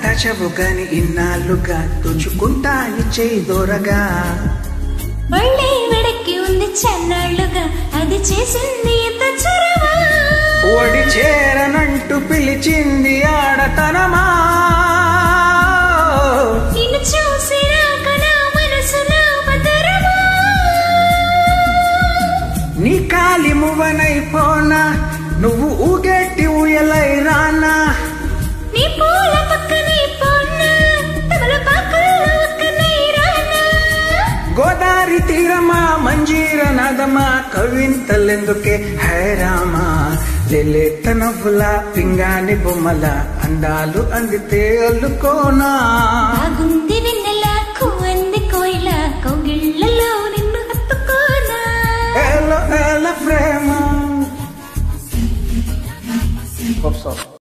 దాచవు గాని ఇన్నాళ్ళుగా తుచుకుంటా ఇచ్చేయి దూరగా ఒళ్ళే వెడక్కి ఉంది చెన్నాళ్ళుగా అది చేసింది ఎంత చొరవ ఒడి చేరనంటూ పిలిచింది ఆడతనమా నిన్ను చూసినాక నా మనసు నా పతరమా నీ కాలి మువ్వనైపోనా నువ్వు ఊగేటి ఊయలై రానా నీ పూల పక్కనే పోన్నా తమలపాకుల్లో ఒక్కనే రానా గోదారి తీరమా మంజీర నాదమా కవింతలెందుకే హైరామా లెలెత్త నవ్వుల పింగాని బొమ్మల అందాలు అందితే అల్లుకోనా ఆగుంది వెన్నెల కువ్వంది కోయిల కౌగిళ్ళలో నిన్ను హత్తుకోనా ఏల ఏల ప్రేమ